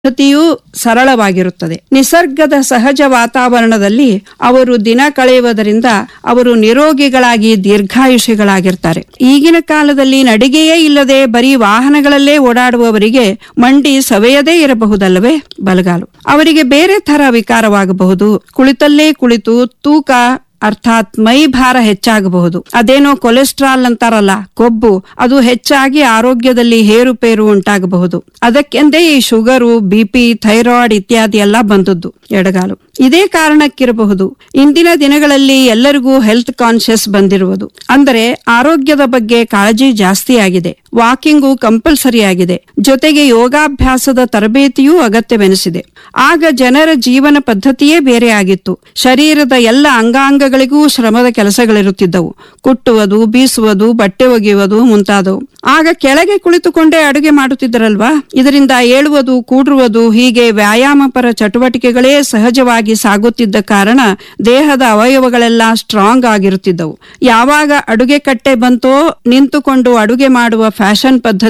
ಪದ್ಧತಿಯೂ ಸರಳವಾಗಿರುತ್ತದೆ ನಿಸರ್ಗದ ಸಹಜ ವಾತಾವರಣದಲ್ಲಿ ಅವರು ದಿನ ಕಳೆಯುವುದರಿಂದ ಅವರು ನಿರೋಗಿಗಳಾಗಿ ದೀರ್ಘಾಯುಷಿಗಳಾಗಿರ್ತಾರೆ ಈಗಿನ ಕಾಲದಲ್ಲಿ ನಡಿಗೆಯೇ ಇಲ್ಲದೆ ಬರೀ ವಾಹನಗಳಲ್ಲೇ ಓಡಾಡುವವರಿಗೆ ಮಂಡಿ ಸವೆಯದೇ ಇರಬಹುದಲ್ಲವೇ ಬಲಗಾಲು ಅವರಿಗೆ ಬೇರೆ ತರ ವಿಕಾರವಾಗಬಹುದು ಕುಳಿತಲ್ಲೇ ಕುಳಿತು ತೂಕ ಅರ್ಥಾತ್ ಮೈ ಭಾರ ಹೆಚ್ಚಾಗಬಹುದು ಅದೇನೋ ಕೊಲೆಸ್ಟ್ರಾಲ್ ಅಂತಾರಲ್ಲ ಕೊಬ್ಬು ಅದು ಹೆಚ್ಚಾಗಿ ಆರೋಗ್ಯದಲ್ಲಿ ಹೇರುಪೇರು ಉಂಟಾಗಬಹುದು ಅದಕ್ಕೆಂದೇ ಈ ಶುಗರು ಬಿಪಿ ಥೈರಾಯ್ಡ್ ಇತ್ಯಾದಿ ಎಲ್ಲ ಬಂದದ್ದು ಎಡಗಾಲು ಇದೇ ಕಾರಣಕ್ಕಿರಬಹುದು ಇಂದಿನ ದಿನಗಳಲ್ಲಿ ಎಲ್ಲರಿಗೂ ಹೆಲ್ತ್ ಕಾನ್ಶಿಯಸ್ ಬಂದಿರುವುದು ಅಂದರೆ ಆರೋಗ್ಯದ ಬಗ್ಗೆ ಕಾಳಜಿ ಜಾಸ್ತಿ ಆಗಿದೆ ವಾಕಿಂಗು ಕಂಪಲ್ಸರಿ ಆಗಿದೆ ಜೊತೆಗೆ ಯೋಗಾಭ್ಯಾಸದ ತರಬೇತಿಯೂ ಅಗತ್ಯವೆನಿಸಿದೆ ಆಗ ಜನರ ಜೀವನ ಪದ್ಧತಿಯೇ ಬೇರೆ ಆಗಿತ್ತು ಶರೀರದ ಎಲ್ಲ ಅಂಗಾಂಗಗಳಿಗೂ ಶ್ರಮದ ಕೆಲಸಗಳಿರುತ್ತಿದ್ದವು ಕುಟ್ಟುವುದು ಬೀಸುವುದು ಬಟ್ಟೆ ಒಗೆಯುವುದು ಮುಂತಾದವು ಆಗ ಕೆಳಗೆ ಕುಳಿತುಕೊಂಡೇ ಅಡುಗೆ ಮಾಡುತ್ತಿದ್ದರಲ್ವಾ ಇದರಿಂದ ಏಳುವುದು ಕೂಡುವುದು ಹೀಗೆ ವ್ಯಾಯಾಮಪರ ಚಟುವಟಿಕೆಗಳೇ ಸಹಜವಾಗಿ ಸಾಗುತ್ತಿದ್ದ ಕಾರಣ ದೇಹದ ಅವಯವಗಳೆಲ್ಲ ಸ್ಟ್ರಾಂಗ್ ಆಗಿರುತ್ತಿದ್ದವು ಯಾವಾಗ ಅಡುಗೆ ಕಟ್ಟೆ ಬಂತೋ ನಿಂತುಕೊಂಡು ಅಡುಗೆ ಮಾಡುವ ಫ್ಯಾಷನ್ ಪದ್ಧತಿ